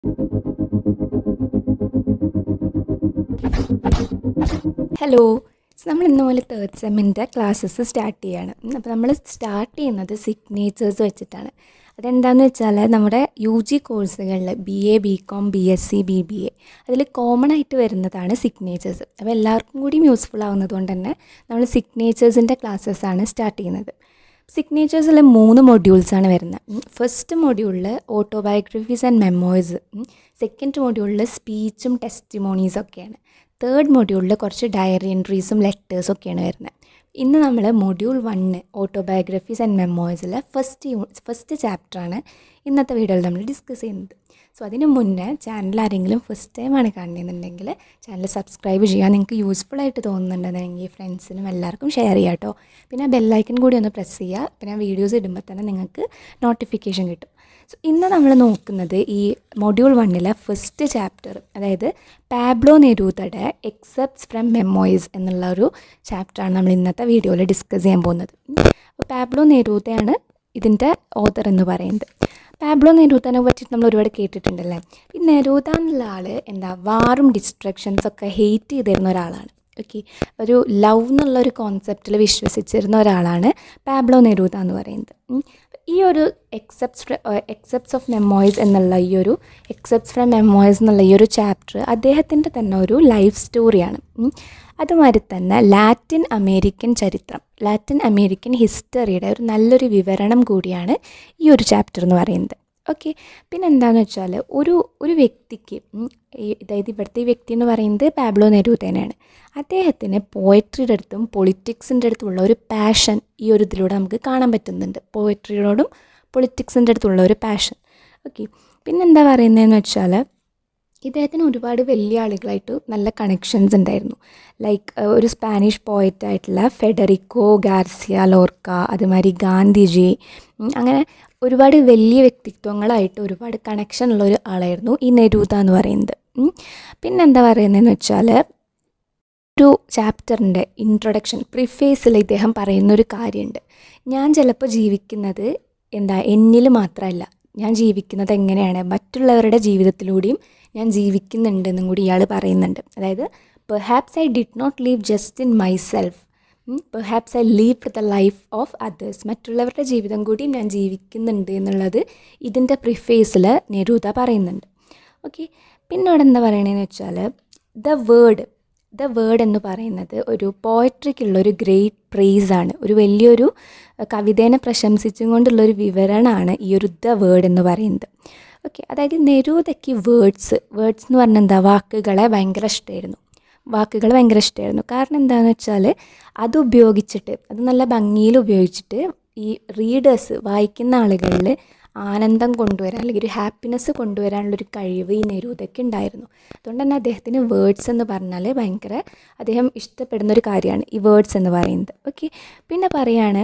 Hello നമ്മൾ ഇന്ന് മുതൽ തേർഡ് സെമ്മിൻ്റെ ക്ലാസ്സസ് സ്റ്റാർട്ട് ചെയ്യാണ് അപ്പോൾ നമ്മൾ സ്റ്റാർട്ട് ചെയ്യുന്നത് സിഗ്നേച്ചേഴ്സ് വെച്ചിട്ടാണ് അതെന്താണെന്ന് വെച്ചാൽ നമ്മുടെ യു ജി കോഴ്സുകളിൽ B A B com B S C B B A അതിൽ കോമൺ ആയിട്ട് വരുന്നതാണ് സിഗ്നേച്ചേഴ്സ് അപ്പോൾ എല്ലാവർക്കും കൂടിയും യൂസ്ഫുൾ ആവുന്നത് കൊണ്ട് തന്നെ നമ്മൾ സിഗ്നേച്ചേഴ്സിൻ്റെ ക്ലാസ്സസ് ആണ് സ്റ്റാർട്ട് ചെയ്യുന്നത് സിഗ്നേച്ചേഴ്സിൽ മൂന്ന് മൊഡ്യൂൾസാണ് വരുന്നത് ഫസ്റ്റ് മൊഡ്യൂളിൽ ഓട്ടോബയോഗ്രഫീസ് ആൻഡ് മെമ്മോയ്സ് സെക്കൻഡ് മൊഡ്യൂളിൽ സ്പീച്ചും ടെസ്റ്റിമോണീസും ഒക്കെയാണ് തേർഡ് മൊഡ്യൂളിൽ കുറച്ച് ഡയറി എൻട്രീസും ലെറ്റേഴ്സും ഒക്കെയാണ് വരുന്നത് ഇന്ന് നമ്മൾ മൊഡ്യൂൾ വണ്ണ് ഓട്ടോബയോഗ്രഫീസ് ആൻഡ് മെമ്മോയ്സിലെ ഫസ്റ്റ് യൂ ഫസ്റ്റ് ചാപ്റ്ററാണ് ഇന്നത്തെ വീഡിയോയിൽ നമ്മൾ ഡിസ്കസ് ചെയ്യുന്നത് സോ അതിന് മുന്നേ ചാനൽ ആരെങ്കിലും ഫസ്റ്റ് ടൈമാണ് കാണുന്നുണ്ടെങ്കിൽ ചാനൽ സബ്സ്ക്രൈബ് ചെയ്യുക നിങ്ങൾക്ക് യൂസ്ഫുൾ ആയിട്ട് തോന്നുന്നുണ്ടെന്നുണ്ടെങ്കിൽ ഫ്രണ്ട്സിനും എല്ലാവർക്കും ഷെയർ ചെയ്യാം കേട്ടോ പിന്നെ ബെല്ലൈക്കൻ കൂടി ഒന്ന് പ്രസ് ചെയ്യുക പിന്നെ വീഡിയോസ് ഇടുമ്പോൾ തന്നെ നിങ്ങൾക്ക് നോട്ടിഫിക്കേഷൻ കിട്ടും സോ ഇന്ന് നമ്മൾ നോക്കുന്നത് ഈ മൊഡ്യൂൾ വണ്ണിലെ ഫസ്റ്റ് ചാപ്റ്റർ അതായത് പാബ്ലോ നെരൂതയുടെ എക്സെപ്റ്റ്സ് ഫ്രം മെമ്മോയിസ് എന്നുള്ള ഒരു ചാപ്റ്ററാണ് നമ്മൾ ഇന്നത്തെ വീഡിയോയിൽ ഡിസ്കസ് ചെയ്യാൻ പോകുന്നത് അപ്പോൾ പാബ്ലോ നെരൂതയാണ് ഇതിൻ്റെ ഓതർ എന്ന് പറയുന്നത് പാബ്ലോ നെരൂതനെ പറ്റിയിട്ട് നമ്മൾ ഒരുപാട് കേട്ടിട്ടുണ്ടല്ലേ ഈ നെരൂത എന്നുള്ള ആൾ എന്താ വാറും ഡിസ്ട്രക്ഷൻസ് ഒക്കെ ഹെയ്റ്റ് ചെയ്തിരുന്ന ഒരാളാണ് ഓക്കെ ഒരു ലവ് എന്നുള്ള ഒരു കോൺസെപ്റ്റിൽ വിശ്വസിച്ചിരുന്ന ഒരാളാണ് പാബ്ലോ നെരൂത എന്ന് പറയുന്നത് ഉം. ഈ ഒരു എക്സെപ്റ്റ്സ് എക്സെപ്റ്റ്സ് ഓഫ് മെമ്മോയ്സ് എന്നുള്ള ഈ ഒരു എക്സെപ്റ്റ്സ് ഫ്രം മെമ്മോയ്സ് എന്നുള്ള ഈ ഒരു ചാപ്റ്റർ അദ്ദേഹത്തിൻ്റെ തന്നെ ഒരു ലൈഫ് സ്റ്റോറിയാണ് ഉം. അതുമാതിരി തന്നെ ലാറ്റിൻ അമേരിക്കൻ ചരിത്രം ലാറ്റിൻ അമേരിക്കൻ ഹിസ്റ്ററിയുടെ ഒരു നല്ലൊരു വിവരണം കൂടിയാണ് ഈ ഒരു ചാപ്റ്റർ എന്ന് പറയുന്നത് ഓക്കെ പിന്നെ എന്താണെന്ന് വെച്ചാൽ ഒരു ഒരു വ്യക്തിക്ക് ഉം, ഈ- അതായത് ഇവിടുത്തെ ഈ വ്യക്തി എന്ന് പറയുന്നത് പാബ്ലോ നെരൂതേനാണ് അദ്ദേഹത്തിന് പോയട്രിയുടെ അടുത്തും പൊളിറ്റിക്സിൻ്റെ അടുത്തുമുള്ള ഒരു പാഷൻ ഈ ഒരു ഇതിലൂടെ നമുക്ക് കാണാൻ പറ്റുന്നുണ്ട് പോയട്രിയോടും പൊളിറ്റിക്സിൻ്റെ അടുത്തുള്ള ഒരു പാഷൻ ഓക്കെ പിന്നെന്താ പറയുന്നതെന്ന് വെച്ചാൽ ഇദ്ദേഹത്തിന് ഒരുപാട് വലിയ ആളുകളായിട്ട് നല്ല കണക്ഷൻസ് ഉണ്ടായിരുന്നു ലൈക്ക് ഒരു സ്പാനിഷ് പോയറ്റ് ആയിട്ടുള്ള ഫെഡറിക്കോ ഗാർസിയ ലോർക്ക അതുമാതിരി ഗാന്ധിജി ഉം, അങ്ങനെ ഒരുപാട് വലിയ വ്യക്തിത്വങ്ങളായിട്ട് ഒരുപാട് കണക്ഷൻ ഉള്ള ഒരു ആളായിരുന്നു ഈ നെരൂത എന്ന് പറയുന്നത് ഉം. പിന്നെന്താ പറയുന്നതെന്ന് വെച്ചാൽ ഒരു ചാപ്റ്ററിൻ്റെ ഇൻട്രൊഡക്ഷൻ പ്രിഫേസിൽ ഇദ്ദേഹം പറയുന്നൊരു കാര്യമുണ്ട് ഞാൻ ചിലപ്പോൾ ജീവിക്കുന്നത് എന്താ എന്നിൽ മാത്രമല്ല ഞാൻ ജീവിക്കുന്നത് എങ്ങനെയാണ് മറ്റുള്ളവരുടെ ജീവിതത്തിലൂടെയും ഞാൻ ജീവിക്കുന്നുണ്ടെന്നും കൂടി ഇയാൾ പറയുന്നുണ്ട് അതായത് perhaps I did not live just in myself perhaps I live the life of others മറ്റുള്ളവരുടെ ജീവിതം കൂടി ഞാൻ ജീവിക്കുന്നുണ്ട് എന്നുള്ളത് ഇതിൻ്റെ പ്രിഫേസിൽ നെരൂത പറയുന്നുണ്ട് ഓക്കെ പിന്നെ അവിടെ എന്താ പറയണതെന്ന് വെച്ചാൽ ദ വേർഡ് ദ വേർഡ് എന്ന് പറയുന്നത് ഒരു പോയട്രിക്കുള്ള ഒരു ഗ്രേറ്റ് പ്രേസ് ആണ് ഒരു വലിയൊരു അഹ്, കവിതേനെ പ്രശംസിച്ചും കൊണ്ടുള്ള ഒരു വിവരണമാണ് ഈ ഒരു ദ വേർഡ് എന്ന് പറയുന്നത് ഓക്കെ അതായത് നെരൂതയ്ക്ക് വേർഡ്സ് വേർഡ്സ് എന്ന് പറഞ്ഞാൽ എന്താ വാക്കുകളെ ഭയങ്കര ഇഷ്ടമായിരുന്നു വാക്കുകൾ ഭയങ്കര ഇഷ്ടമായിരുന്നു കാരണം എന്താണെന്ന് വെച്ചാൽ അത് ഉപയോഗിച്ചിട്ട് അത് നല്ല ഭംഗിയിൽ ഉപയോഗിച്ചിട്ട് ഈ റീഡേഴ്സ് വായിക്കുന്ന ആളുകളിൽ ആനന്ദം കൊണ്ടുവരാൻ അല്ലെങ്കിൽ ഒരു ഹാപ്പിനെസ് കൊണ്ടുവരാനുള്ളൊരു കഴിവ് ഈ നെരൂദയ്ക്ക് ഉണ്ടായിരുന്നു അതുകൊണ്ട് തന്നെ അദ്ദേഹത്തിന് വേർഡ്സ് എന്ന് പറഞ്ഞാൽ ഭയങ്കര അദ്ദേഹം ഇഷ്ടപ്പെടുന്ന ഒരു കാര്യമാണ് ഈ വേർഡ്സ് എന്ന് പറയുന്നത് ഓക്കെ പിന്നെ പറയാണ്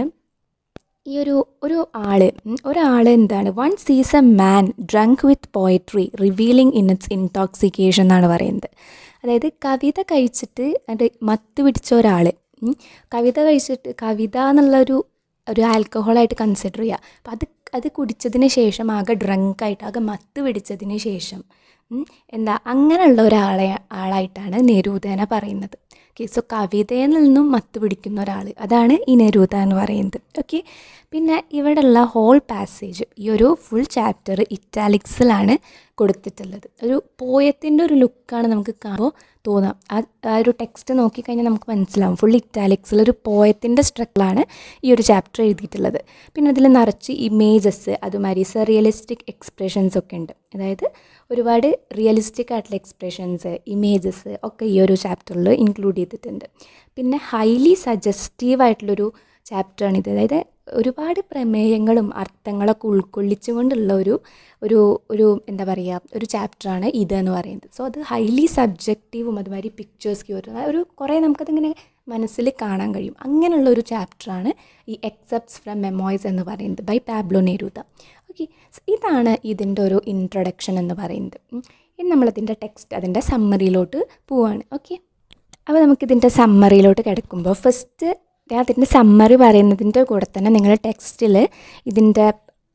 ഈ ഒരു ഒരു ആള് ഉം, ഒരാൾ എന്താണ് one sees a man drunk with poetry revealing in its intoxication എന്നാണ് പറയുന്നത് അതായത് കവിത കഴിച്ചിട്ട് അത് മത്ത് പിടിച്ച ഒരാൾ കവിത കഴിച്ചിട്ട് കവിത എന്നുള്ളൊരു ഒരു ആൽക്കഹോളായിട്ട് കൺസിഡർ ചെയ്യുക അപ്പം അത് അത് കുടിച്ചതിന് ശേഷം ആകെ ഡ്രങ്കായിട്ട് ആകെ മത്ത് പിടിച്ചതിന് ശേഷം ഉം, എന്താ അങ്ങനെയുള്ള ഒരാളെ ആളായിട്ടാണ് നെരൂദേന പറയുന്നത് ഓക്കെ സോ കവിതയിൽ നിന്നും മത്ത് പിടിക്കുന്ന ഒരാൾ അതാണ് ഈ നെരൂത എന്ന് പറയുന്നത് ഓക്കെ പിന്നെ ഇവിടെയുള്ള ഹോൾ പാസേജ് ഈ ഒരു ഫുൾ ചാപ്റ്റർ ഇറ്റാലിക്സിലാണ് കൊടുത്തിട്ടുള്ളത് ഒരു പോയത്തിൻ്റെ ഒരു ലുക്കാണ് നമുക്ക് കാണുമ്പോൾ തോന്നാം ആ ആ ഒരു ടെക്സ്റ്റ് നോക്കിക്കഴിഞ്ഞാൽ നമുക്ക് മനസ്സിലാവും ഫുൾ ഇറ്റാലിക്സിൽ ഒരു പോയത്തിൻ്റെ സ്ട്രക്കളാണ് ഈ ഒരു ചാപ്റ്റർ എഴുതിയിട്ടുള്ളത് പിന്നെ അതിൽ നിറച്ച് ഇമേജസ് അതുമാതിരി റിയലിസ്റ്റിക് എക്സ്പ്രഷൻസ് ഒക്കെ ഉണ്ട് അതായത് ഒരുപാട് റിയലിസ്റ്റിക് ആയിട്ടുള്ള എക്സ്പ്രഷൻസ് ഇമേജസ് ഒക്കെ ഈ ഒരു ചാപ്റ്ററിൽ ഇൻക്ലൂഡ് ചെയ്തിട്ടുണ്ട് പിന്നെ ഹൈലി സജസ്റ്റീവ് ആയിട്ടുള്ളൊരു ചാപ്റ്ററാണിത് അതായത് ഒരുപാട് പ്രമേയങ്ങളും അർത്ഥങ്ങളൊക്കെ ഉൾക്കൊള്ളിച്ചുകൊണ്ടുള്ള ഒരു ഒരു ഒരു എന്താ പറയുക ഒരു ചാപ്റ്ററാണ് ഇത് എന്ന് പറയുന്നത് സോ അത് ഹൈലി സബ്ജക്റ്റീവും അതുമാതിരി പിക്ചേഴ്സ് ക്യൂർ ഒരു കുറേ നമുക്കതിങ്ങനെ മനസ്സിൽ കാണാൻ കഴിയും അങ്ങനെയുള്ള ഒരു ചാപ്റ്ററാണ് ഈ എക്സെപ്റ്റ്സ് ഫ്രം മെമ്മോയ്സ് എന്ന് പറയുന്നത് ബൈ പാബ്ലോ നെരൂത ഓക്കെ ഇതാണ് ഇതിൻ്റെ ഒരു ഇൻട്രൊഡക്ഷൻ എന്ന് പറയുന്നത് ഉം. ഇനി നമ്മളതിൻ്റെ ടെക്സ്റ്റ് അതിൻ്റെ സമ്മറിയിലോട്ട് പോവാണ് ഓക്കെ അപ്പോൾ നമുക്കിതിൻ്റെ സമ്മറിയിലോട്ട് കിടക്കുമ്പോൾ ഫസ്റ്റ് അതിൻ്റെ സമ്മറി പറയുന്നതിൻ്റെ കൂടെ തന്നെ നിങ്ങൾ ടെക്സ്റ്റിൽ ഇതിൻ്റെ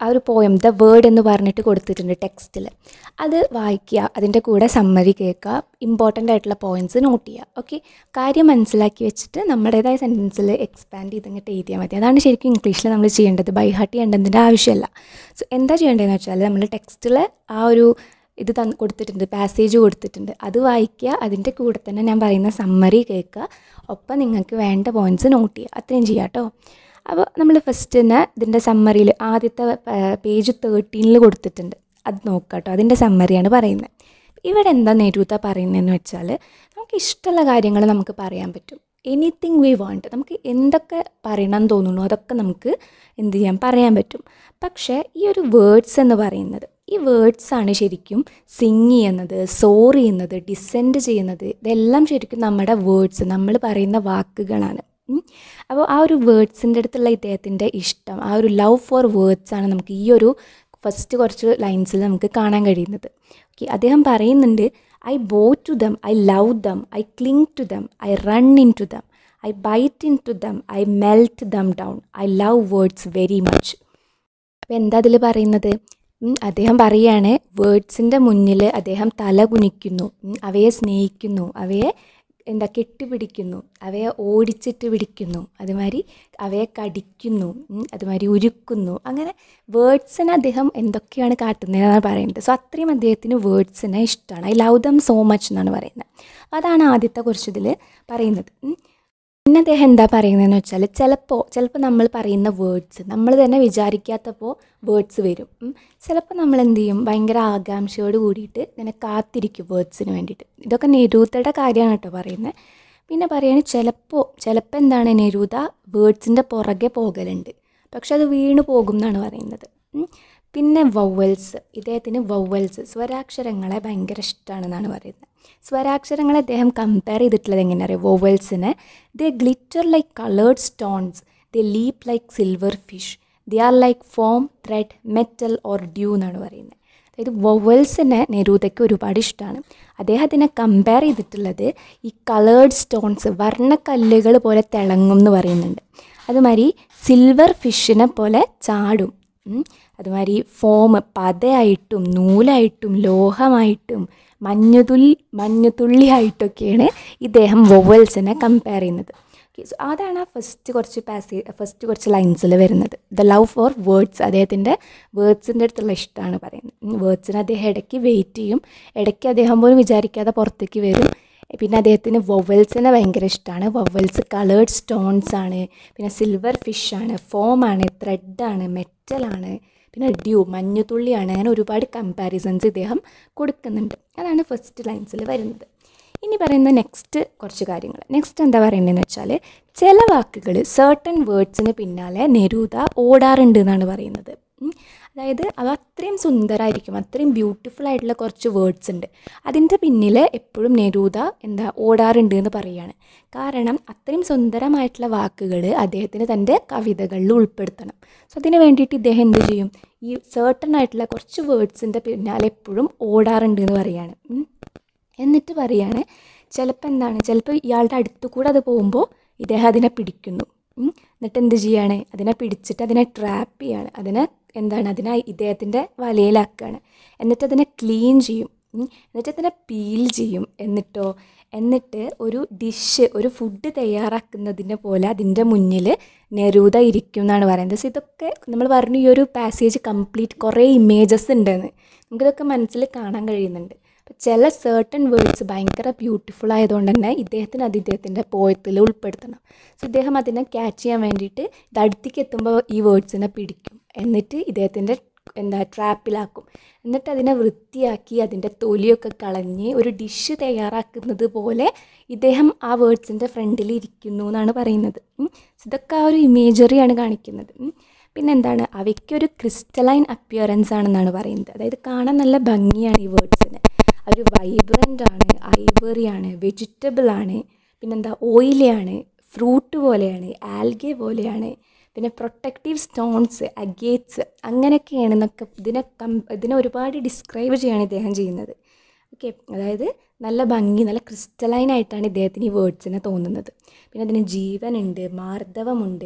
ആ ഒരു പോയം ദ വേർഡ് എന്ന് പറഞ്ഞിട്ട് കൊടുത്തിട്ടുണ്ട് ടെക്സ്റ്റിൽ അത് വായിക്കുക അതിൻ്റെ കൂടെ സമ്മറി കേൾക്കുക ഇമ്പോർട്ടൻ്റ് ആയിട്ടുള്ള പോയിൻറ്റ്സ് നോട്ട് ചെയ്യുക ഓക്കെ കാര്യം മനസ്സിലാക്കി വെച്ചിട്ട് നമ്മുടേതായ സെൻറ്റൻസിൽ എക്സ്പാൻഡ് ചെയ്ത് ഇങ്ങോട്ട് എഴുതിയാൽ മതി അതാണ് ശരിക്കും ഇംഗ്ലീഷിൽ നമ്മൾ ചെയ്യേണ്ടത് ബൈ ഹാർട്ട് ചെയ്യേണ്ടതിൻ്റെ ആവശ്യമില്ല സോ എന്താ ചെയ്യേണ്ടതെന്ന് വെച്ചാൽ നമ്മൾ ടെക്സ്റ്റിൽ ആ ഒരു ഇത് തന്ന് കൊടുത്തിട്ടുണ്ട് പാസേജ് കൊടുത്തിട്ടുണ്ട് അത് വായിക്കുക അതിൻ്റെ കൂടെ തന്നെ ഞാൻ പറയുന്ന സമ്മറി കേൾക്കുക ഒപ്പം നിങ്ങൾക്ക് വേണ്ട പോയിൻറ്റ്സ് നോട്ട് ചെയ്യുക അത്രയും ചെയ്യാം കേട്ടോ അപ്പോൾ നമ്മൾ ഫസ്റ്റ് തന്നെ ഇതിൻ്റെ സമ്മറിയിൽ ആദ്യത്തെ പേജ് തേർട്ടീനിൽ കൊടുത്തിട്ടുണ്ട് അത് നോക്കുക കേട്ടോ അതിൻ്റെ സമ്മറിയാണ് പറയുന്നത് ഇവിടെ എന്താ നെരൂത്ത പറയുന്നതെന്ന് വെച്ചാൽ നമുക്ക് ഇഷ്ടമുള്ള കാര്യങ്ങൾ നമുക്ക് പറയാൻ പറ്റും എനിത്തിങ് വി വാണ്ട് നമുക്ക് എന്തൊക്കെ പറയണം എന്ന് തോന്നുന്നു അതൊക്കെ നമുക്ക് എന്ത് ചെയ്യാൻ പറയാൻ പറ്റും പക്ഷേ ഈ ഒരു വേർഡ്സ് എന്ന് പറയുന്നത് ഈ വേർഡ്സാണ് ശരിക്കും സിങ് ചെയ്യുന്നത് സോർ ചെയ്യുന്നത് ഡിസെൻഡ് ചെയ്യുന്നത് ഇതെല്ലാം ശരിക്കും നമ്മുടെ വേർഡ്സ് നമ്മൾ പറയുന്ന വാക്കുകളാണ് ഉം. അപ്പോൾ ആ ഒരു വേർഡ്സിൻ്റെ അടുത്തുള്ള ഇദ്ദേഹത്തിൻ്റെ ഇഷ്ടം ആ ഒരു ലവ് ഫോർ വേർഡ്സാണ് നമുക്ക് ഈ ഒരു ഫസ്റ്റ് കുറച്ച് ലൈൻസിൽ നമുക്ക് കാണാൻ കഴിയുന്നത് ഓക്കെ അദ്ദേഹം പറയുന്നുണ്ട് I bow to them I love them I cling to them I run into them I bite into them I melt them down I love words very much അപ്പോൾ എന്താ അതിൽ പറയുന്നത് ഉം, അദ്ദേഹം പറയുകയാണ് വേർഡ്സിൻ്റെ മുന്നിൽ അദ്ദേഹം തല കുനിക്കുന്നു ഉം, അവയെ സ്നേഹിക്കുന്നു അവയെ എന്താ കെട്ടിപ്പിടിക്കുന്നു അവയെ ഓടിച്ചിട്ട് പിടിക്കുന്നു അതുമാതിരി അവയെ കടിക്കുന്നു ഉം, അതുമാതിരി ഉരുക്കുന്നു അങ്ങനെ വേർഡ്സിനെ അദ്ദേഹം എന്തൊക്കെയാണ് കാട്ടുന്നതെന്നാണ് പറയുന്നത് സോ അത്രയും അദ്ദേഹത്തിന് വേർഡ്സിനെ ഇഷ്ടമാണ് I love them so much എന്നാണ് പറയുന്നത് അതാണ് ആദ്യത്തെ കുറച്ചിതിൽ പറയുന്നത് ഉം. പിന്നെ അദ്ദേഹം എന്താ പറയുന്നതെന്ന് വെച്ചാൽ ചിലപ്പോൾ ചിലപ്പോൾ നമ്മൾ പറയുന്ന വേർഡ്സ് നമ്മൾ തന്നെ വിചാരിക്കാത്തപ്പോൾ വേർഡ്സ് വരും ഉം. ചിലപ്പോൾ നമ്മൾ എന്ത് ചെയ്യും ഭയങ്കര ആകാംക്ഷയോട് കൂടിയിട്ട് ഇങ്ങനെ കാത്തിരിക്കും വേർഡ്സിന് വേണ്ടിയിട്ട് ഇതൊക്കെ നെരൂത്തയുടെ കാര്യമാണ് കേട്ടോ പറയുന്നത് പിന്നെ പറയുകയാണെങ്കിൽ ചിലപ്പോൾ ചിലപ്പോൾ എന്താണ് നെരൂത വേർഡ്സിൻ്റെ പുറകെ പോകലുണ്ട് പക്ഷെ അത് വീണ് പോകും എന്നാണ് പറയുന്നത് ഉം. പിന്നെ വവ്വൽസ് ഇദ്ദേഹത്തിന് വവ്വൽസ് സ്വരാക്ഷരങ്ങളെ ഭയങ്കര ഇഷ്ടമാണെന്നാണ് പറയുന്നത് സ്വരാക്ഷരങ്ങളെ അദ്ദേഹം കമ്പയർ ചെയ്തിട്ടുള്ളത് എങ്ങനെയാ അറിയാം വോവൽസിനെ they glitter like coloured stones they leap like silver fish they are like foam thread metal or dew എന്നാണ് പറയുന്നത് അതായത് വൊവൽസിനെ നെരൂദയ്ക്ക് ഒരുപാട് ഇഷ്ടമാണ് അദ്ദേഹം അതിനെ കമ്പയർ ചെയ്തിട്ടുള്ളത് ഈ കളേർഡ് സ്റ്റോൺസ് വർണ്ണക്കല്ലുകൾ പോലെ തിളങ്ങും എന്ന് പറയുന്നുണ്ട് അതുമാതിരി സിൽവർ ഫിഷിനെ പോലെ ചാടും ഉം. അതുമാതിരി ഫോം പതയായിട്ടും നൂലായിട്ടും ലോഹമായിട്ടും മഞ്ഞുതുള്ളി മഞ്ഞുതുള്ളിയായിട്ടൊക്കെയാണ് ഇദ്ദേഹം വൊവൽസിനെ കമ്പയർ ചെയ്യുന്നത് ഓക്കെ സോ അതാണ് ആ ഫസ്റ്റ് കുറച്ച് പാസേ ഫസ്റ്റ് കുറച്ച് ലൈൻസിൽ വരുന്നത് ദ ലവ് ഫോർ വേർഡ്സ് അദ്ദേഹത്തിൻ്റെ വേർഡ്സിൻ്റെ അടുത്തുള്ള ഇഷ്ടമാണ് പറയുന്നത് വേർഡ്സിന് അദ്ദേഹം ഇടയ്ക്ക് വെയിറ്റ് ചെയ്യും ഇടയ്ക്ക് അദ്ദേഹം പോലും വിചാരിക്കാതെ പുറത്തേക്ക് വരും പിന്നെ അദ്ദേഹത്തിന് വൊവൽസിനെ ഭയങ്കര ഇഷ്ടമാണ് വൊവൽസ് കളേർഡ് സ്റ്റോൺസ് ആണ് പിന്നെ സിൽവർ ഫിഷാണ് ഫോമാണ് ത്രെഡാണ് മെറ്റലാണ് പിന്നെ ഡ്യൂ മഞ്ഞുതുള്ളിയാണ് അങ്ങനെ ഒരുപാട് കമ്പാരിസൺസ് ഇദ്ദേഹം കൊടുക്കുന്നുണ്ട് അതാണ് ഫസ്റ്റ് ലൈൻസിൽ വരുന്നത് ഇനി പറയുന്ന നെക്സ്റ്റ് കുറച്ച് കാര്യങ്ങൾ നെക്സ്റ്റ് എന്താ പറയേണ്ടതെന്ന് വെച്ചാൽ ചില വാക്കുകൾ സർട്ടൺ വേർഡ്സിന് പിന്നാലെ നെരൂത ഓടാറുണ്ട് എന്നാണ് പറയുന്നത് ഉം. അതായത് അവ അത്രയും സുന്ദരമായിരിക്കും അത്രയും ബ്യൂട്ടിഫുൾ ആയിട്ടുള്ള കുറച്ച് വേർഡ്സ് ഉണ്ട് അതിൻ്റെ പിന്നിൽ എപ്പോഴും നെരൂത എന്താ ഓടാറുണ്ട് എന്ന് പറയുകയാണ് കാരണം അത്രയും സുന്ദരമായിട്ടുള്ള വാക്കുകൾ അദ്ദേഹത്തിന് തൻ്റെ കവിതകളിൽ ഉൾപ്പെടുത്തണം സോ അതിന് വേണ്ടിയിട്ട് ഇദ്ദേഹം എന്ത് ചെയ്യും ഈ സർട്ടൺ ആയിട്ടുള്ള കുറച്ച് വേർഡ്സിൻ്റെ പിന്നാലെ എപ്പോഴും ഓടാറുണ്ട് എന്ന് പറയുകയാണ് ഉം. എന്നിട്ട് പറയാണ് ചിലപ്പോൾ എന്താണ് ചിലപ്പോൾ ഇയാളുടെ അടുത്തു കൂടെ അത് പോകുമ്പോൾ ഇദ്ദേഹം അതിനെ പിടിക്കുന്നു ഉം. എന്നിട്ട് എന്ത് ചെയ്യാണ് അതിനെ പിടിച്ചിട്ട് അതിനെ ട്രാപ്പ് ചെയ്യാണ് അതിനെ എന്താണ് അതിനെ ഇദ്ദേഹത്തിൻ്റെ വലയിലാക്കുകയാണ് എന്നിട്ട് അതിനെ ക്ലീൻ ചെയ്യും ഉം. എന്നിട്ട് അതിനെ പീൽ ചെയ്യും എന്നിട്ടോ എന്നിട്ട് ഒരു ഡിഷ് ഒരു ഫുഡ് തയ്യാറാക്കുന്നതിനെ പോലെ അതിൻ്റെ മുന്നിൽ നെരൂത ഇരിക്കും എന്നാണ് പറയുന്നത് സോ ഇതൊക്കെ നമ്മൾ പറഞ്ഞു ഈ ഒരു പാസേജ് കംപ്ലീറ്റ് കുറേ ഇമേജസ് ഉണ്ടെന്ന് നമുക്കിതൊക്കെ മനസ്സിൽ കാണാൻ കഴിയുന്നുണ്ട് അപ്പോൾ ചില സേർട്ടൺ വേർഡ്സ് ഭയങ്കര ബ്യൂട്ടിഫുൾ ആയതുകൊണ്ട് തന്നെ ഇദ്ദേഹത്തിന് അത് ഇദ്ദേഹത്തിൻ്റെ പോയത്തിൽ ഉൾപ്പെടുത്തണം സോ ഇദ്ദേഹം അതിനെ ക്യാച്ച് ചെയ്യാൻ വേണ്ടിയിട്ട് ഇത് അടുത്തേക്ക് എത്തുമ്പോൾ ഈ വേർഡ്സിനെ പിടിക്കും എന്നിട്ട് ഇദ്ദേഹത്തിൻ്റെ എന്താ ട്രാപ്പിലാക്കും എന്നിട്ട് അതിനെ വൃത്തിയാക്കി അതിൻ്റെ തൊലിയൊക്കെ കളഞ്ഞ് ഒരു ഡിഷ് തയ്യാറാക്കുന്നത് പോലെ ഇദ്ദേഹം ആ വേർഡ്സിൻ്റെ ഫ്രണ്ടിൽ ഇരിക്കുന്നു എന്നാണ് പറയുന്നത് ഉം. ഇതൊക്കെ ആ ഒരു ഇമേജറിയാണ് കാണിക്കുന്നത് ഉം. പിന്നെന്താണ് അവയ്ക്കൊരു ക്രിസ്റ്റലൈൻ അപ്പിയറൻസ് ആണെന്നാണ് പറയുന്നത് അതായത് കാണാൻ നല്ല ഭംഗിയാണ് ഈ വേർഡ്സിന് അവർ വൈബ്രൻ്റ് ആണ് ഐവറി ആണ് വെജിറ്റബിൾ ആണ് പിന്നെന്താ ഓയിലി ആണ് ഫ്രൂട്ട് പോലെയാണ് ആൽഗെ പോലെയാണ് പിന്നെ പ്രൊട്ടക്റ്റീവ് സ്റ്റോൺസ് അഗേറ്റ്സ് അങ്ങനെയൊക്കെയാണെന്നൊക്കെ ഇതിനെ കം ഇതിനെ ഒരുപാട് ഡിസ്ക്രൈബ് ചെയ്യാണ് ഇദ്ദേഹം ചെയ്യുന്നത് ഓക്കെ അതായത് നല്ല ഭംഗി നല്ല ക്രിസ്റ്റലൈൻ ആയിട്ടാണ് ഇദ്ദേഹത്തിന് ഈ വേർഡ്സിനെ തോന്നുന്നത് പിന്നെ അതിന് ജീവനുണ്ട് മാർദ്ദവമുണ്ട്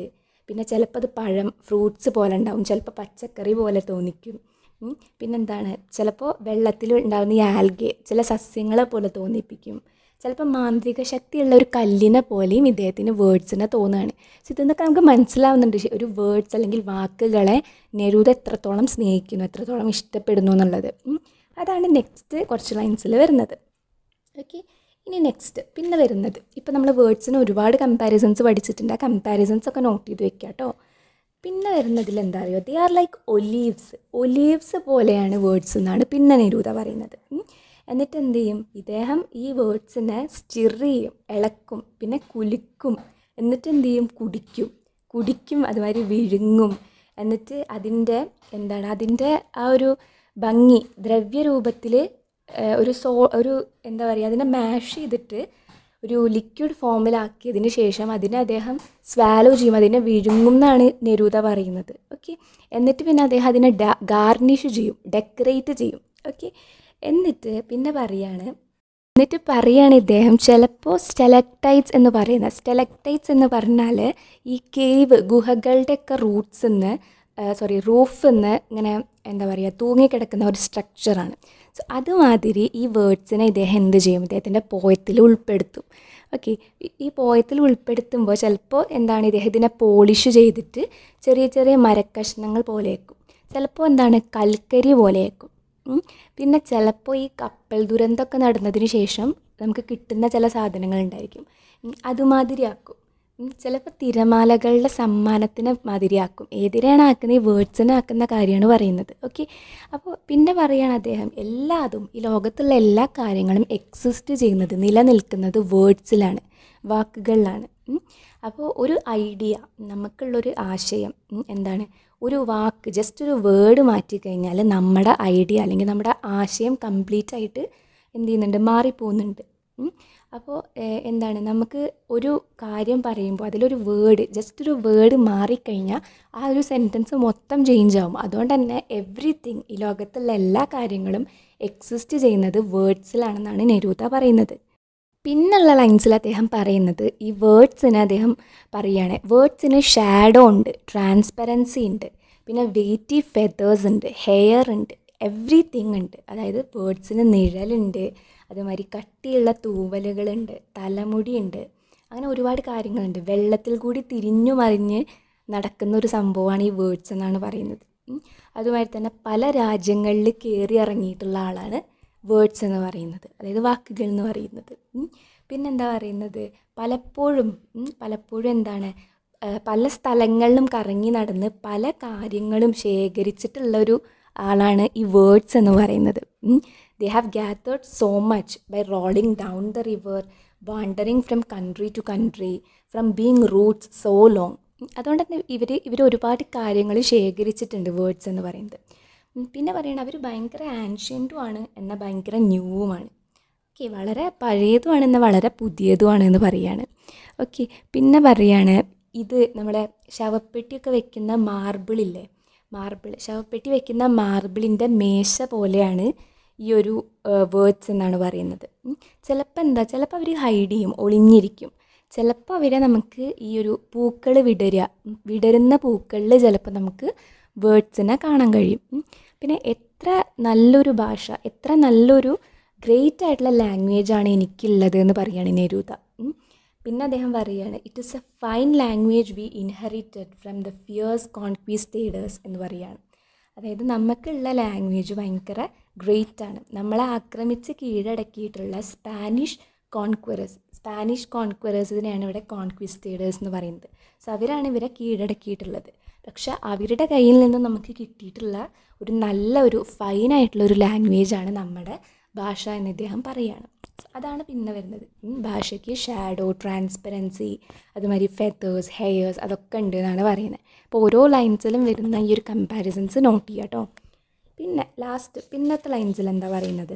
പിന്നെ ചിലപ്പോൾ അത് പഴം ഫ്രൂട്ട്സ് പോലെ ഉണ്ടാവും ചിലപ്പോൾ പച്ചക്കറി പോലെ തോന്നിക്കും ഉം. പിന്നെന്താണ് ചിലപ്പോൾ വെള്ളത്തിൽ ഉണ്ടാകുന്ന ഈ ആൽഗെ ചില സസ്യങ്ങളെ പോലെ തോന്നിപ്പിക്കും ചിലപ്പോൾ മാന്ത്രിക ശക്തിയുള്ള ഒരു കല്ലിനെ പോലെയും ഇദ്ദേഹത്തിന് വേർഡ്സിനെ തോന്നുകയാണ് സോ ഇതെന്നൊക്കെ നമുക്ക് മനസ്സിലാവുന്നുണ്ട് ശ- ഒരു വേർഡ്സ് അല്ലെങ്കിൽ വാക്കുകളെ നെരൂദ എത്രത്തോളം സ്നേഹിക്കുന്നു എത്രത്തോളം ഇഷ്ടപ്പെടുന്നു എന്നുള്ളത് ഉം. അതാണ് നെക്സ്റ്റ് കുറച്ച് ലൈൻസിൽ വരുന്നത് ഓക്കെ ഇനി നെക്സ്റ്റ് പിന്നെ വരുന്നത് ഇപ്പോൾ നമ്മൾ വേർഡ്സിന് ഒരുപാട് കമ്പാരിസൺസ് പഠിച്ചിട്ടുണ്ട് ആ കമ്പാരിസൺസ് ഒക്കെ നോട്ട് ചെയ്ത് വെക്കുക കേട്ടോ പിന്നെ വരുന്നതിൽ എന്താ അറിയോ they are like olives olives പോലെയാണ് വേർഡ്സ് എന്നാണ് പിന്നെ നിരൂത പറയുന്നത് ഉം. എന്നിട്ട് എന്ത് ചെയ്യും ഇദ്ദേഹം ഈ വേർഡ്സിനെ സ്റ്റിർ ചെയ്യും ഇളക്കും പിന്നെ കുലുക്കും എന്നിട്ട് എന്ത് ചെയ്യും കുടിക്കും കുടിക്കും അതുമാതിരി വിഴുങ്ങും എന്നിട്ട് അതിൻ്റെ എന്താണ് അതിൻ്റെ ആ ഒരു ഭംഗി ദ്രവ്യരൂപത്തിൽ ഒരു സോ ഒരു എന്താ പറയുക അതിനെ മാഷ് ചെയ്തിട്ട് ഒരു ലിക്വിഡ് ഫോമിലാക്കിയതിന് ശേഷം അതിനെ അദ്ദേഹം സ്വാലോ ചെയ്യും അതിനെ വിഴുങ്ങും എന്നാണ് നെരൂത പറയുന്നത് ഓക്കെ എന്നിട്ട് പിന്നെ അദ്ദേഹം അതിനെ ഗാർണിഷ് ചെയ്യും ഡെക്കറേറ്റ് ചെയ്യും ഓക്കെ എന്നിട്ട് പിന്നെ പറയാണ് എന്നിട്ട് പറയാണ് ഇദ്ദേഹം ചിലപ്പോൾ സ്റ്റെലക്ടൈറ്റ്സ് എന്ന് പറയുന്ന സ്റ്റെലക്ടൈറ്റ്സ് എന്ന് പറഞ്ഞാൽ ഈ കേവ് ഗുഹകളുടെയൊക്കെ റൂട്ട്സ് നിന്ന് സോറി റൂഫ് നിന്ന് ഇങ്ങനെ എന്താ പറയുക തൂങ്ങിക്കിടക്കുന്ന ഒരു സ്ട്രക്ചറാണ് സോ അതുമാതിരി ഈ വേർഡ്സിനെ ഇദ്ദേഹം എന്ത് ചെയ്യും ഇദ്ദേഹത്തിൻ്റെ പോയത്തിൽ ഉൾപ്പെടുത്തും ഓക്കെ ഈ പോയത്തിൽ ഉൾപ്പെടുത്തുമ്പോൾ ചിലപ്പോൾ എന്താണ് ഇദ്ദേഹത്തിനെ പോളിഷ് ചെയ്തിട്ട് ചെറിയ ചെറിയ മരക്കഷ്ണങ്ങൾ പോലെയാക്കും ചിലപ്പോൾ എന്താണ് കൽക്കരി പോലെയാക്കും ഉം. പിന്നെ ചിലപ്പോൾ ഈ കപ്പൽ ദുരന്തമൊക്കെ നടന്നതിന് ശേഷം നമുക്ക് കിട്ടുന്ന ചില സാധനങ്ങൾ ഉണ്ടായിരിക്കും ഉം. അതുമാതിരിയാക്കും ഉം. ചിലപ്പോൾ തിരമാലകളുടെ സമ്മാനത്തിന് മാതിരിയാക്കും ഏതിനെയാണ് ആക്കുന്നത് ഈ വേർഡ്സിനെ ആക്കുന്ന കാര്യമാണ് പറയുന്നത് ഓക്കെ അപ്പോൾ പിന്നെ പറയുകയാണ് അദ്ദേഹം എല്ലാതും ഈ ലോകത്തുള്ള എല്ലാ കാര്യങ്ങളും എക്സിസ്റ്റ് ചെയ്യുന്നത് നിലനിൽക്കുന്നത് വേർഡ്സിലാണ് വാക്കുകളിലാണ് ഉം. അപ്പോൾ ഒരു ഐഡിയ നമുക്കുള്ളൊരു ആശയം ഉം, എന്താണ് ഒരു വാക്ക് ജസ്റ്റ് ഒരു വേർഡ് മാറ്റിക്കഴിഞ്ഞാൽ നമ്മുടെ ഐഡിയ അല്ലെങ്കിൽ നമ്മുടെ ആശയം കംപ്ലീറ്റ് ആയിട്ട് എന്ത് ചെയ്യുന്നുണ്ട് മാറിപ്പോകുന്നുണ്ട് ഉം. അപ്പോൾ ഏഹ്, എന്താണ് നമുക്ക് ഒരു കാര്യം പറയുമ്പോൾ അതിലൊരു വേർഡ് ജസ്റ്റ് ഒരു വേർഡ് മാറിക്കഴിഞ്ഞാൽ ആ ഒരു സെൻറ്റൻസ് മൊത്തം ചേഞ്ച് ആവും അതുകൊണ്ട് തന്നെ എവ്രിതിങ് ഈ ലോകത്തുള്ള എല്ലാ കാര്യങ്ങളും എക്സിസ്റ്റ് ചെയ്യുന്നത് വേർഡ്സിലാണെന്നാണ് നെരൂത പറയുന്നത് പിന്നുള്ള ലൈൻസിൽ അദ്ദേഹം പറയുന്നത് ഈ വേർഡ്സിന് അദ്ദേഹം പറയുകയാണ് വേർഡ്സിന് ഷാഡോ ഉണ്ട് ട്രാൻസ്പെറൻസി ഉണ്ട് പിന്നെ വെയിറ്റി ഫെതേഴ്സ് ഉണ്ട് ഹെയർ ഉണ്ട് എവ്രിതിങ് ഉണ്ട് അതായത് വേർഡ്സിന് നിഴലുണ്ട് അതുമാതിരി കട്ടിയുള്ള തൂവലുകളുണ്ട് തലമുടിയുണ്ട് അങ്ങനെ ഒരുപാട് കാര്യങ്ങളുണ്ട് വെള്ളത്തിൽ കൂടി തിരിഞ്ഞു മറിഞ്ഞ് നടക്കുന്ന ഒരു സംഭവമാണ് ഈ വേർഡ്സ് എന്നാണ് പറയുന്നത് ഉം. അതുമാതിരി തന്നെ പല രാജ്യങ്ങളിൽ കയറി ഇറങ്ങിയിട്ടുള്ള ആളാണ് വേർഡ്സ് എന്ന് പറയുന്നത് അതായത് വാക്കുകൾ എന്ന് പറയുന്നത് ഉം. പിന്നെന്താ പറയുന്നത് പലപ്പോഴും ഉം, പലപ്പോഴും എന്താണ് ആ, പല സ്ഥലങ്ങളിലും കറങ്ങി നടന്ന് പല കാര്യങ്ങളും ശേഖരിച്ചിട്ടുള്ള ഒരു ആളാണ് ഈ വേർഡ്സ് എന്ന് പറയുന്നത് they have gathered so much by rolling down the river wandering from country to country from being roots so long അതുകൊണ്ട് തന്നെ ഇവർ ഇവർ ഒരുപാട് കാര്യങ്ങൾ ശേഖരിച്ചിട്ടുണ്ട് വേർഡ്സ് എന്ന് പറയുന്നത് ഉം, പിന്നെ പറയണ അവർ ഭയങ്കര ആൻഷ്യൻറ്റും ആണ് എന്നാൽ ഭയങ്കര ന്യൂവുമാണ് ഓക്കെ വളരെ പഴയതുമാണ് എന്നാൽ വളരെ പുതിയതുമാണ് എന്ന് പറയാണ് ഓക്കെ പിന്നെ പറയാണ് ഇത് നമ്മുടെ ശവപ്പെട്ടിയൊക്കെ വെക്കുന്ന മാർബിളില്ലേ മാർബിൾ ശവപ്പെട്ടി വെക്കുന്ന മാർബിളിൻ്റെ മേശ പോലെയാണ് ഈ ഒരു വേർഡ്സ് എന്നാണ് പറയുന്നത് ചിലപ്പോൾ എന്താ ചിലപ്പോൾ അവർ ഹൈഡ് ചെയ്യും ഒളിഞ്ഞിരിക്കും ചിലപ്പോൾ അവരെ നമുക്ക് ഈ ഒരു പൂക്കൾ വിടരുക ഉം, വിടരുന്ന പൂക്കളിൽ ചിലപ്പോൾ നമുക്ക് വേർഡ്സിനെ കാണാൻ കഴിയും ഉം. പിന്നെ എത്ര നല്ലൊരു ഭാഷ എത്ര നല്ലൊരു ഗ്രേറ്റ് ആയിട്ടുള്ള ലാംഗ്വേജ് ആണ് എനിക്കുള്ളത് എന്ന് പറയുകയാണ് നെരൂത ഉം. പിന്നെ അദ്ദേഹം പറയുകയാണ് it is a fine language we inherited from the fierce conquistadors എന്ന് പറയുകയാണ് അതായത് നമുക്കുള്ള ലാംഗ്വേജ് ഭയങ്കര ഗ്രേറ്റ് ആണ് നമ്മളെ ആക്രമിച്ച് കീഴടക്കിയിട്ടുള്ള സ്പാനിഷ് കോൺക്വറസ് സ്പാനിഷ് കോൺക്വറേഴ്സിനെയാണ് ഇവിടെ കോൺക്വിസ്റ്റേഡേഴ്സ് എന്ന് പറയുന്നത് സോ അവരാണ് ഇവരെ കീഴടക്കിയിട്ടുള്ളത് പക്ഷെ അവരുടെ കയ്യിൽ നിന്ന് നമുക്ക് കിട്ടിയിട്ടുള്ള ഒരു നല്ല ഒരു ഫൈനായിട്ടുള്ള ഒരു ലാംഗ്വേജാണ് നമ്മുടെ ഭാഷ എന്ന് ഇദ്ദേഹം പറയുകയാണ് അതാണ് പിന്നെ വരുന്നത് ഉം, ഭാഷയ്ക്ക് ഷാഡോ ട്രാൻസ്പെറൻസി അതുമാതിരി ഫെത്തേഴ്സ് ഹെയേഴ്സ് അതൊക്കെ ഉണ്ട് എന്നാണ് പറയുന്നത് അപ്പോൾ ഓരോ ലൈൻസിലും വരുന്ന ഈ ഒരു കമ്പാരിസൺസ് നോട്ട് ചെയ്യുക കേട്ടോ പിന്നെ ലാസ്റ്റ് പിന്നത്തെ ലൈൻസിൽ എന്താ പറയുന്നത്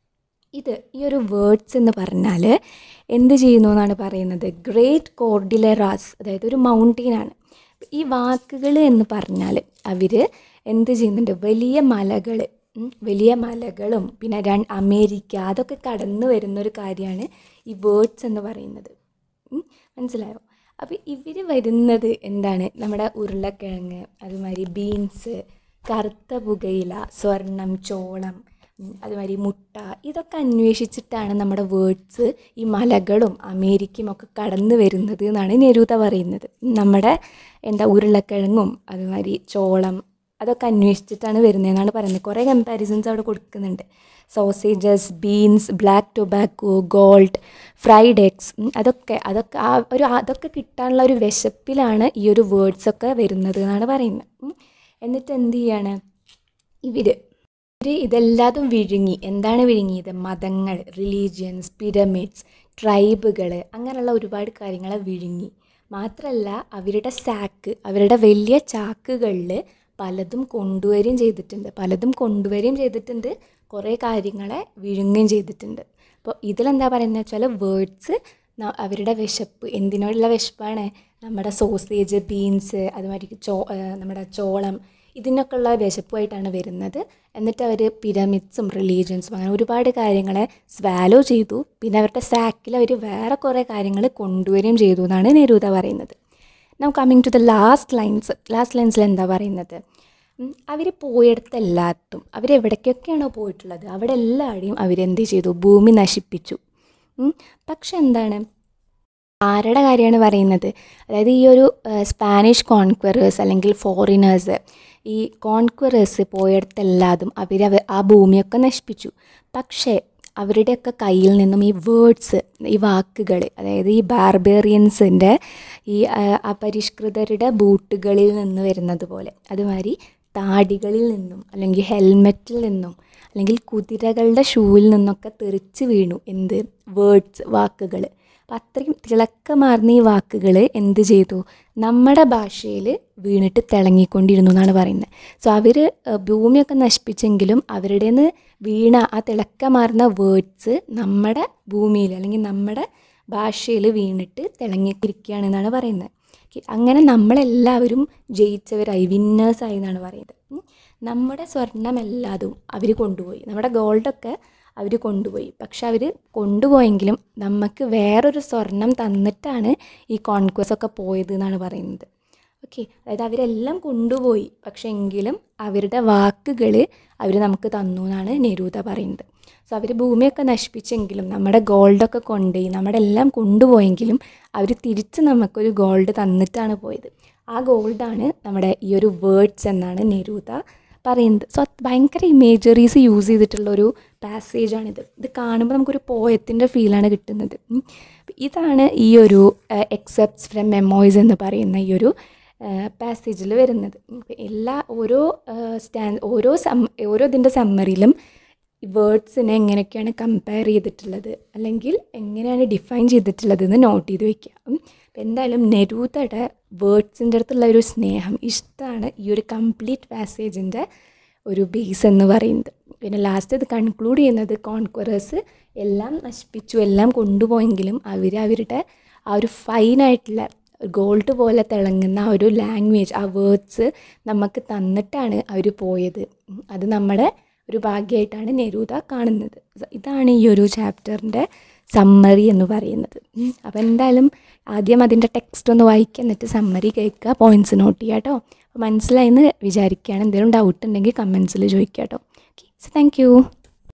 ഇത് ഈ ഒരു വേർഡ്സ് എന്ന് പറഞ്ഞാൽ എന്ത് ചെയ്യുന്നു എന്നാണ് പറയുന്നത് ഗ്രേറ്റ് കോർഡിലറാസ് അതായത് ഒരു മൗണ്ടെയിനാണ് ഈ വാക്കുകൾ എന്ന് പറഞ്ഞാൽ അവർ എന്ത് ചെയ്യുന്നുണ്ട് വലിയ മലകൾ വലിയ മലകളും പിന്നെ രൺ അമേരിക്ക അതൊക്കെ കടന്നു വരുന്ന ഒരു കാര്യമാണ് ഈ വേർഡ്സ് എന്ന് പറയുന്നത് ഉം, മനസ്സിലായോ അപ്പോൾ ഇവർ വരുന്നത് എന്താണ് നമ്മുടെ ഉരുളക്കിഴങ്ങ് അതുമാതിരി ബീൻസ് കറുത്ത പുകയില സ്വർണം ചോളം ഉം, അതുമാതിരി മുട്ട ഇതൊക്കെ അന്വേഷിച്ചിട്ടാണ് നമ്മുടെ വേർഡ്സ് ഈ മലകളും അമേരിക്കയും ഒക്കെ കടന്നു വരുന്നത് എന്നാണ് നെരൂത പറയുന്നത് നമ്മുടെ എന്താ ഉരുളക്കിഴങ്ങും അതുമാതിരി ചോളം അതൊക്കെ അന്വേഷിച്ചിട്ടാണ് വരുന്നതെന്നാണ് പറയുന്നത് കുറേ കമ്പാരിസൺസ് അവിടെ കൊടുക്കുന്നുണ്ട് sausages beans black tobacco gold fried eggs അതൊക്കെ അതൊക്കെ ആ ഒരു അതൊക്കെ കിട്ടാനുള്ള ഒരു വിശപ്പിലാണ് ഈ ഒരു വേർഡ്സൊക്കെ വരുന്നത് എന്നാണ് പറയുന്നത് ഉം. എന്നിട്ട് എന്ത് ചെയ്യാണ് ഇവർ ഇവർ ഇതെല്ലാതും വിഴുങ്ങി എന്താണ് വിഴുങ്ങിയത് മതങ്ങൾ റിലീജിയൻസ് പിരമിഡ്സ് ട്രൈബുകൾ അങ്ങനെയുള്ള ഒരുപാട് കാര്യങ്ങളെ വിഴുങ്ങി മാത്രമല്ല അവരുടെ സാക്ക് അവരുടെ വലിയ ചാക്കുകളിൽ പലതും കൊണ്ടുവരികയും ചെയ്തിട്ടുണ്ട് പലതും കൊണ്ടുവരികയും ചെയ്തിട്ടുണ്ട് കുറേ കാര്യങ്ങളെ വിഴുങ്ങുകയും ചെയ്തിട്ടുണ്ട് അപ്പോൾ ഇതിലെന്താ പറയുന്നത് വെച്ചാൽ വേർഡ്സ് അവരുടെ വിശപ്പ് എന്തിനോടുള്ള വിശപ്പാണ് നമ്മുടെ സോസേജ് ബീൻസ് അതുമാതിരി ചോ ആ, നമ്മുടെ ചോളം ഇതിനൊക്കെ ഉള്ള വിശപ്പുമായിട്ടാണ് വരുന്നത് എന്നിട്ട് അവർ പിരമിഡ്സും റിലീജിയൻസും അങ്ങനെ ഒരുപാട് കാര്യങ്ങളെ സ്വാലോ ചെയ്തു പിന്നെ അവരുടെ സാക്കിൽ അവർ വേറെ കുറേ കാര്യങ്ങൾ കൊണ്ടുവരികയും ചെയ്തു എന്നാണ് നെരൂത പറയുന്നത് now coming to the last lines last ലൈൻസിൽ എന്താ പറയുന്നത് അവർ പോയിടത്തെല്ലാത്തും അവരെവിടേക്കൊക്കെയാണോ പോയിട്ടുള്ളത് അവിടെ എല്ലാവരെയും അവരെന്ത് ചെയ്തു ഭൂമി നശിപ്പിച്ചു ഉം. പക്ഷെ എന്താണ് ആരുടെ കാര്യമാണ് പറയുന്നത് അതായത് ഈ ഒരു ആ, സ്പാനിഷ് കോൺക്വറേഴ്സ് അല്ലെങ്കിൽ ഫോറിനേഴ്സ് ഈ കോൺക്വറേഴ്സ് പോയിടത്തെല്ലാതും അവർ ആ ഭൂമിയൊക്കെ നശിപ്പിച്ചു പക്ഷേ അവരുടെയൊക്കെ കയ്യിൽ നിന്നും ഈ വേർഡ്സ് ഈ വാക്കുകൾ അതായത് ഈ ബാർബേറിയൻസിൻ്റെ ഈ ആ, അപരിഷ്കൃതരുടെ ബൂട്ടുകളിൽ നിന്ന് വരുന്നത് പോലെ അതുമാതിരി താടികളിൽ നിന്നും അല്ലെങ്കിൽ ഹെൽമെറ്റിൽ നിന്നും അല്ലെങ്കിൽ കുതിരകളുടെ ഷൂവിൽ നിന്നൊക്കെ തെറിച്ച് വീണു എന്ത് വേർഡ്സ് വാക്കുകൾ അപ്പം അത്രയും തിളക്കമാർന്ന ഈ വാക്കുകൾ എന്ത് ചെയ്തു നമ്മുടെ ഭാഷയിൽ വീണിട്ട് തിളങ്ങിക്കൊണ്ടിരുന്നു എന്നാണ് പറയുന്നത് സോ അവർ ഭൂമിയൊക്കെ നശിപ്പിച്ചെങ്കിലും അവരുടെ നിന്ന് വീണ ആ തിളക്കമാർന്ന വേർഡ്സ് നമ്മുടെ ഭൂമിയിൽ അല്ലെങ്കിൽ നമ്മുടെ ഭാഷയിൽ വീണിട്ട് തിളങ്ങിയിരിക്കുകയാണെന്നാണ് പറയുന്നത് Okay, അങ്ങനെ നമ്മളെല്ലാവരും ജയിച്ചവരായി വിന്നേഴ്സായി എന്നാണ് പറയുന്നത് ഉം. നമ്മുടെ സ്വർണ്ണമെല്ലാതും അവർ കൊണ്ടുപോയി നമ്മുടെ ഗോൾഡൊക്കെ അവർ കൊണ്ടുപോയി പക്ഷെ അവർ കൊണ്ടുപോയെങ്കിലും നമുക്ക് വേറൊരു സ്വർണം തന്നിട്ടാണ് ഈ കോൺക്വസ് ഒക്കെ പോയത് എന്നാണ് പറയുന്നത് ഓക്കെ അതായത് അവരെല്ലാം കൊണ്ടുപോയി പക്ഷെ എങ്കിലും അവരുടെ വാക്കുകൾ അവർ നമുക്ക് തന്നു എന്നാണ് നെരൂത പറയുന്നത് സോ അവർ ഭൂമിയൊക്കെ നശിപ്പിച്ചെങ്കിലും നമ്മുടെ ഗോൾഡൊക്കെ കൊണ്ടുപോയി നമ്മുടെ എല്ലാം കൊണ്ടുപോയെങ്കിലും അവർ തിരിച്ച് നമുക്കൊരു ഗോൾഡ് തന്നിട്ടാണ് പോയത് ആ ഗോൾഡാണ് നമ്മുടെ ഈ ഒരു വേർഡ്സ് എന്നാണ് നെരൂത പറയുന്നത് സോ അത് ഭയങ്കര ഇമേജറീസ് യൂസ് ചെയ്തിട്ടുള്ളൊരു പാസേജാണിത് ഇത് കാണുമ്പോൾ നമുക്കൊരു പോയത്തിൻ്റെ ഫീലാണ് കിട്ടുന്നത് ഉം. ഇതാണ് ഈ ഒരു എക്സെപ്റ്റ്സ് ഫ്രം മെമ്മോയ്സ് എന്ന് പറയുന്ന ഈ ഒരു പാസേജിൽ വരുന്നത് ഇപ്പം എല്ലാ ഓരോ സ്റ്റാൻ ഓരോ സം ഓരോ ഇതിൻ്റെ സമ്മറിയിലും വേർഡ്സിനെ എങ്ങനെയൊക്കെയാണ് കമ്പയർ ചെയ്തിട്ടുള്ളത് അല്ലെങ്കിൽ എങ്ങനെയാണ് ഡിഫൈൻ ചെയ്തിട്ടുള്ളത് എന്ന് നോട്ട് ചെയ്ത് വെക്കുക ഉം. അപ്പം എന്തായാലും നെരൂതയുടെ വേർഡ്സിൻ്റെ അടുത്തുള്ള ഒരു സ്നേഹം ഇഷ്ടമാണ് ഈ ഒരു കംപ്ലീറ്റ് പാസേജിൻ്റെ ഒരു ബേസ് എന്ന് പറയുന്നത് പിന്നെ ലാസ്റ്റ് ഇത് കൺക്ലൂഡ് ചെയ്യുന്നത് കോൺക്വറേഴ്സ് എല്ലാം നശിപ്പിച്ചു എല്ലാം കൊണ്ടുപോയെങ്കിലും അവർ അവരുടെ ആ ഒരു ഫൈനായിട്ടുള്ള ഗോൾഡ് പോലെ തിളങ്ങുന്ന ആ ഒരു ലാംഗ്വേജ് ആ വേർഡ്സ് നമുക്ക് തന്നിട്ടാണ് അവർ പോയത് ഉം. അത് നമ്മുടെ ഒരു ഭാഗ്യമായിട്ടാണ് നെരൂത കാണുന്നത് ഇതാണ് ഈ ഒരു ചാപ്റ്ററിൻ്റെ സമ്മറി എന്ന് പറയുന്നത് ഉം. അപ്പോൾ എന്തായാലും ആദ്യം അതിൻ്റെ ടെക്സ്റ്റ് ഒന്ന് വായിക്കുക എന്നിട്ട് സമ്മറി കേൾക്കുക പോയിൻറ്റ്സ് നോട്ട് ചെയ്യുക കേട്ടോ അപ്പോൾ മനസ്സിലായെന്ന് വിചാരിക്കുകയാണ് എന്തെങ്കിലും ഡൗട്ട് ഉണ്ടെങ്കിൽ കമൻസിൽ ചോദിക്കുക കേട്ടോ ഓക്കെ സോ താങ്ക് യു